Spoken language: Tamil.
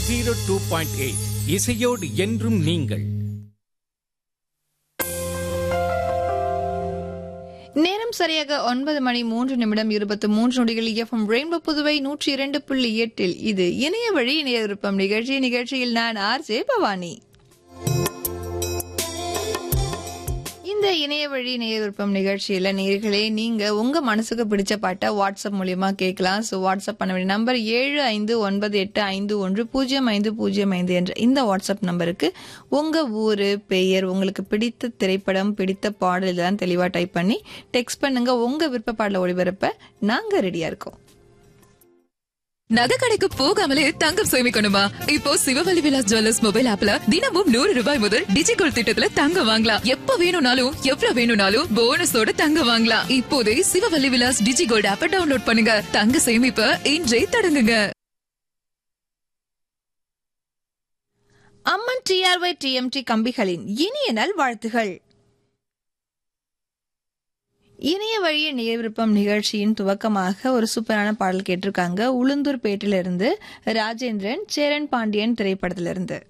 ஜீரோ டூ பாயிண்ட் எயிட் இசையோடு என்றும் நீங்கள் நேரம் சரியாக ஒன்பது மணி மூன்று நிமிடம் இருபத்தி மூன்று நொடிகள் எஃப்எம் ரெயின்போ புதுவை நூற்றி இரண்டு புள்ளி எட்டில் இது இணைய வழி இணைய விருப்பம் நிகழ்ச்சி நிகழ்ச்சியில் நான் ஆர் ஜே பவானி இந்த இணைய வழி இணைய விருப்பம் நிகழ்ச்சியில நேர்களே நீங்க உங்க மனசுக்கு பிடிச்ச பாட்டை வாட்ஸ்அப் மூலியமா கேட்கலாம் ஸோ வாட்ஸ்அப் பண்ண வேண்டிய நம்பர் ஏழு ஐந்து ஒன்பது எட்டு ஐந்து ஒன்று பூஜ்ஜியம் ஐந்து பூஜ்ஜியம் ஐந்து என்ற இந்த வாட்ஸ்அப் நம்பருக்கு உங்க ஊரு பெயர் உங்களுக்கு பிடித்த திரைப்படம் பிடித்த பாடல் இதெல்லாம் தெளிவா டைப் பண்ணி டெக்ஸ்ட் பண்ணுங்க உங்க விருப்ப பாடல ஒளிபரப்ப நாங்க ரெடியா இருக்கோம் நகை கடைக்கு போகாமலே தங்கம் சேமிக்கணுமா இப்போ சிவவல்லி விலாஸ் ஜுவல்லர்ஸ் மொபைல் ஆப்ல தினமும் நூறு ரூபாய் முதல் டிஜிகோல்ட் திட்டத்துல தங்கம் வாங்கலாம் எப்ப வேணும்னாலும் எவ்வளவு வேணும்னாலும் போனஸோட தங்கம் வாங்கலாம் இப்போதே சிவவல்லி விலாஸ் டிஜிகோல்ட் ஆப்ப டவுன்லோட் பண்ணுங்க தங்க சேமிப்ப இன்றே தொடங்குங்க அம்மன் டிஆர்ஒய் டிஎம்டி கம்பிகளின் இனிய நல் வாழ்த்துகள் இணைய வழிய நேர் விருப்பம் நிகழ்ச்சியின் துவக்கமாக ஒரு சூப்பரான பாடல் கேட்டிருக்காங்க உளுந்தூர் பேட்டிலிருந்து ராஜேந்திரன் சேரன் பாண்டியன் திரைப்படத்திலிருந்து